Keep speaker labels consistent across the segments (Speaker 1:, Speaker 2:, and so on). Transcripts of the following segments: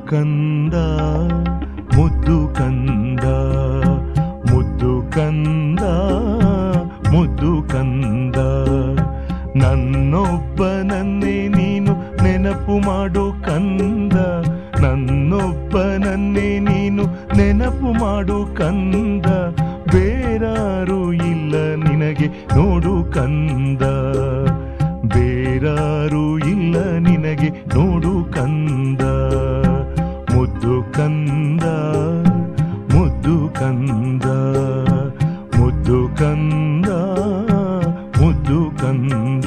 Speaker 1: ಕಂದ ಮುದ್ದು ಕಂದ ಮುದ್ದು ಕಂದ ಮುದ್ದು ಕಂದ ನನ್ನೊಬ್ಬನನ್ನೇ ನೀನು ನೆನಪು ಮಾಡು ಕಂದ ನನ್ನೊಬ್ಬನನ್ನೇ ನೀನು ನೆನಪು ಮಾಡು ಕಂದ ಬೇರಾರು ಇಲ್ಲ ನಿನಗೆ ನೋಡು ಕಂದ ಬೇರಾರು ಇಲ್ಲ ನಿನಗೆ ನೋಡು ಕಂದ ಮುದ್ದು ಕಂದ ಮುದ್ದು ಕಂದ ಮುದ್ದು ಕಂದ ಮುದ್ದು ಕಂದ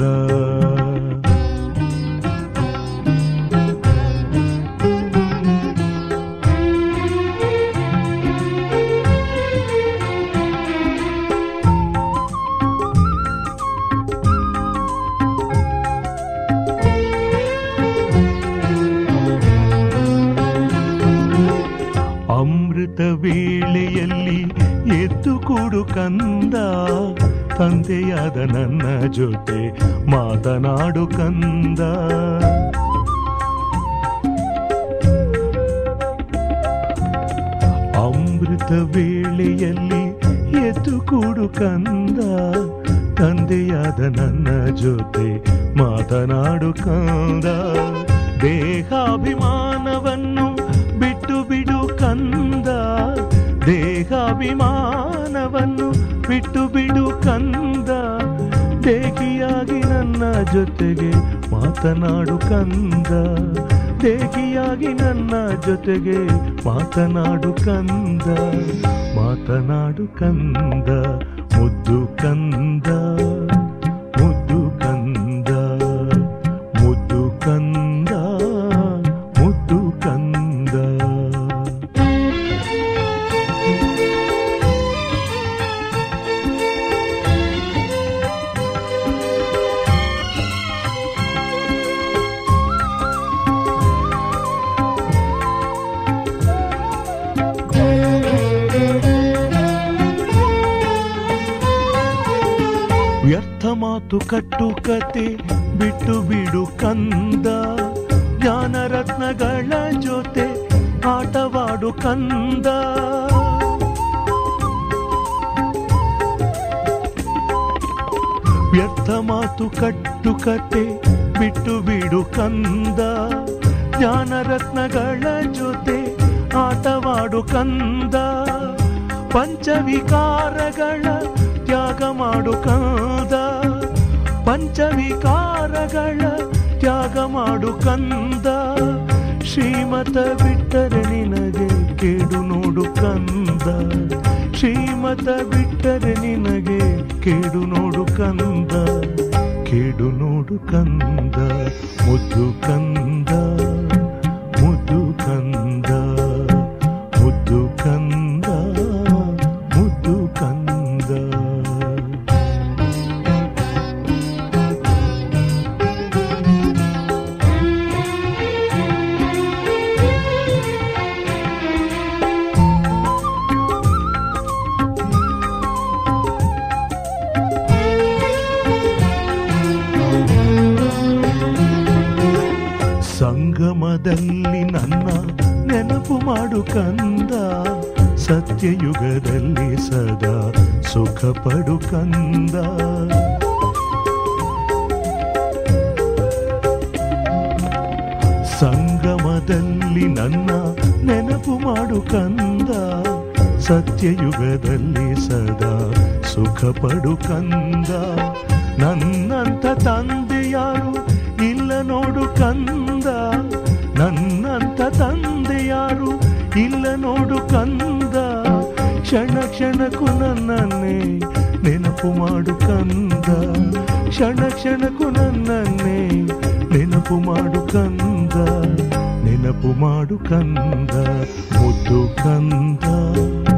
Speaker 1: ಅಮೃತ ವೇಳೆಯಲ್ಲಿ ಎದ್ದು ಕೂಡು ಕಂದ ತಂದೆಯಾದ ನನ್ನ ಜೊತೆ ಮಾತನಾಡು ಕಂದ ಅಮೃತ ವೇಳೆಯಲ್ಲಿ ಎದ್ದು ಕೂಡು ಕಂದ ತಂದೆಯಾದ ನನ್ನ ಜೊತೆ ಮಾತನಾಡು ಕಂದ ದೇಹಾಭಿಮಾನವನ್ನು ಬಿಟ್ಟು ಬಿಡು ಕಂದ ದೇಹಾಭಿಮಾನವನ್ನು ಬಿಟ್ಟು ಬಿಡು ಕಂದ ದೇಹಿಯಾಗಿ ನನ್ನ ಜೊತೆಗೆ ಮಾತನಾಡು ಕಂದ ದೇಹಿಯಾಗಿ ನನ್ನ ಜೊತೆಗೆ ಮಾತನಾಡು ಕಂದ ಮಾತನಾಡು ಕಂದ ಮುದ್ದು ಕಂದ ಮುದ್ದು ಕಂದ ಮುದ್ದು ಕಂದ ಮುದ್ದು ಕಂದ ವ್ಯರ್ಥ ಮಾತು ಕಟ್ಟು ಕತೆ ಬಿಟ್ಟು ಬಿಡು ಕಂದ ಜ್ಞಾನರತ್ನಗಳ ಜೊತೆ ಆಟವಾಡು ಕಂದ ವ್ಯರ್ಥ ಮಾತು ಕಟ್ಟು ಕತೆ ಬಿಟ್ಟು ಬಿಡು ಕಂದ ಜ್ಞಾನರತ್ನಗಳ ಜೊತೆ ಆಟವಾಡು ಕಂದ ಪಂಚವಿಕಾರಗಳ ತ್ಯಾಗ ಮಾಡು ಕಂದ ಪಂಚವಿಕಾರಗಳ ತ್ಯಾಗ ಮಾಡು ಕಂದ ಶ್ರೀಮತ ಬಿಟ್ಟರೆ ನಿನಗೆ ಕೇಡು ನೋಡು ಕಂದ ಶ್ರೀಮತ ಬಿಟ್ಟರೆ ನಿನಗೆ ಕೇಡು ನೋಡು ಕಂದ ಕೇಡು ನೋಡು ಕಂದ ಮುದ್ದು ಕಂದ ಮುದ್ದು ಕಂದ ಮುದ್ದು ಕಂದ ಮುದ್ದು ಕಂದ ಸಂಗಮದಲ್ಲಿ ನನ್ನ ನೆನಪು ಮಾಡು ಕಂದ ಸತ್ಯಯುಗದಲ್ಲಿ ಸದಾ ಸುಖ ಪಡು ಕಂದ ಸಂಗಮದಲ್ಲಿ ನನ್ನ ನೆನಪು ಮಾಡು ಕಂದ ಸತ್ಯಯುಗದಲ್ಲಿ ಸದಾ ಸುಖ ಪಡು ಕಂದ ನನ್ನಂತ ತಂದೆ ಯಾರು ಇಲ್ಲ ನೋಡು ಕಂದ ನನ್ನಂತ ತಂದೆ ಯಾರು ಇಲ್ಲ ನೋಡು ಕಂದ ಕ್ಷಣ ಕ್ಷಣಕ್ಕೂ ನನ್ನನ್ನೇ ನೆನಪು ಮಾಡು ಕಂದ ಕ್ಷಣ ಕ್ಷಣಕ್ಕೂ ನನ್ನನ್ನೇ ನೆನಪು ಮಾಡು ಕಂದ ನೆನಪು ಮಾಡು ಕಂದ ಮುದ್ದು ಕಂದ